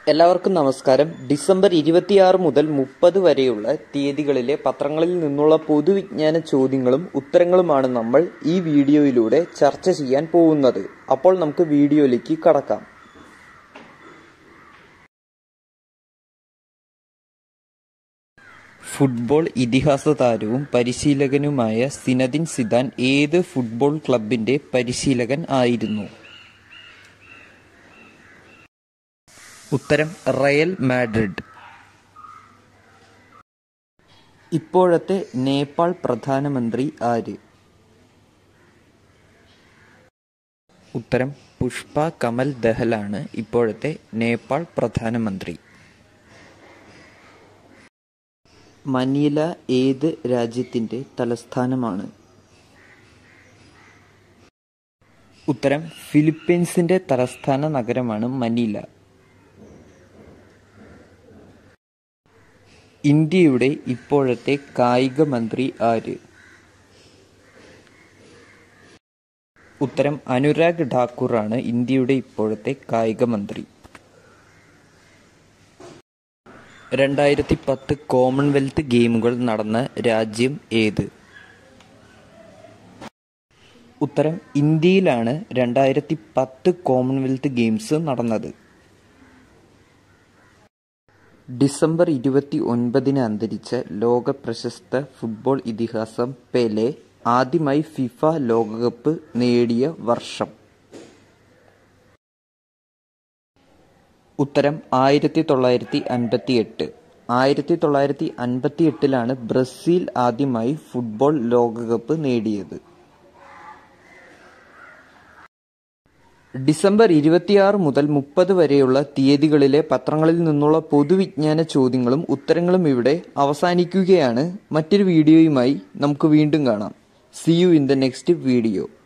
എല്ലാവർക്കും നമസ്കാരം ഡിസംബർ ഇരുപത്തിയാറ് മുതൽ മുപ്പത് വരെയുള്ള തീയതികളിലെ പത്രങ്ങളിൽ നിന്നുള്ള പൊതുവിജ്ഞാന ചോദ്യങ്ങളും ഉത്തരങ്ങളുമാണ് നമ്മൾ ഈ വീഡിയോയിലൂടെ ചർച്ച ചെയ്യാൻ പോകുന്നത് അപ്പോൾ നമുക്ക് വീഡിയോയിലേക്ക് കടക്കാം ഫുട്ബോൾ ഇതിഹാസ താരവും പരിശീലകനുമായ സിനദിൻ സിദാൻ ഏത് ഫുട്ബോൾ ക്ലബിന്റെ പരിശീലകൻ ആയിരുന്നു ഉത്തരം റയൽ മാഡ്രിഡ് ഇപ്പോഴത്തെ നേപ്പാൾ പ്രധാനമന്ത്രി ആര് ഉത്തരം പുഷ്പ കമൽ ദഹലാണ് ഇപ്പോഴത്തെ നേപ്പാൾ പ്രധാനമന്ത്രി മനില ഏത് രാജ്യത്തിന്റെ തലസ്ഥാനമാണ് ഉത്തരം ഫിലിപ്പീൻസിന്റെ തലസ്ഥാന നഗരമാണ് മനില ഇന്ത്യയുടെ ഇപ്പോഴത്തെ കായിക മന്ത്രി ആര് ഉത്തരം അനുരാഗ് ഠാക്കൂറാണ് ഇന്ത്യയുടെ ഇപ്പോഴത്തെ കായിക മന്ത്രി രണ്ടായിരത്തി പത്ത് കോമൺവെൽത്ത് ഗെയിമുകൾ നടന്ന രാജ്യം ഏത് ഉത്തരം ഇന്ത്യയിലാണ് രണ്ടായിരത്തി പത്ത് കോമൺവെൽത്ത് ഗെയിംസ് നടന്നത് ഡിസംബർ ഇരുപത്തി ഒൻപതിന് അന്തരിച്ച ലോക പ്രശസ്ത ഫുട്ബോൾ ഇതിഹാസം പെലെ ആദ്യമായി ഫിഫ ലോകകപ്പ് നേടിയ വർഷം ഉത്തരം ആയിരത്തി തൊള്ളായിരത്തി അൻപത്തി എട്ട് ആയിരത്തി തൊള്ളായിരത്തി അൻപത്തി എട്ടിലാണ് ബ്രസീൽ ആദ്യമായി ഫുട്ബോൾ ലോകകപ്പ് നേടിയത് ഡിസംബർ ഇരുപത്തിയാറ് മുതൽ മുപ്പത് വരെയുള്ള തീയതികളിലെ പത്രങ്ങളിൽ നിന്നുള്ള പൊതുവിജ്ഞാന ചോദ്യങ്ങളും ഉത്തരങ്ങളും ഇവിടെ അവസാനിക്കുകയാണ് മറ്റൊരു വീഡിയോയുമായി നമുക്ക് വീണ്ടും കാണാം see you in the next video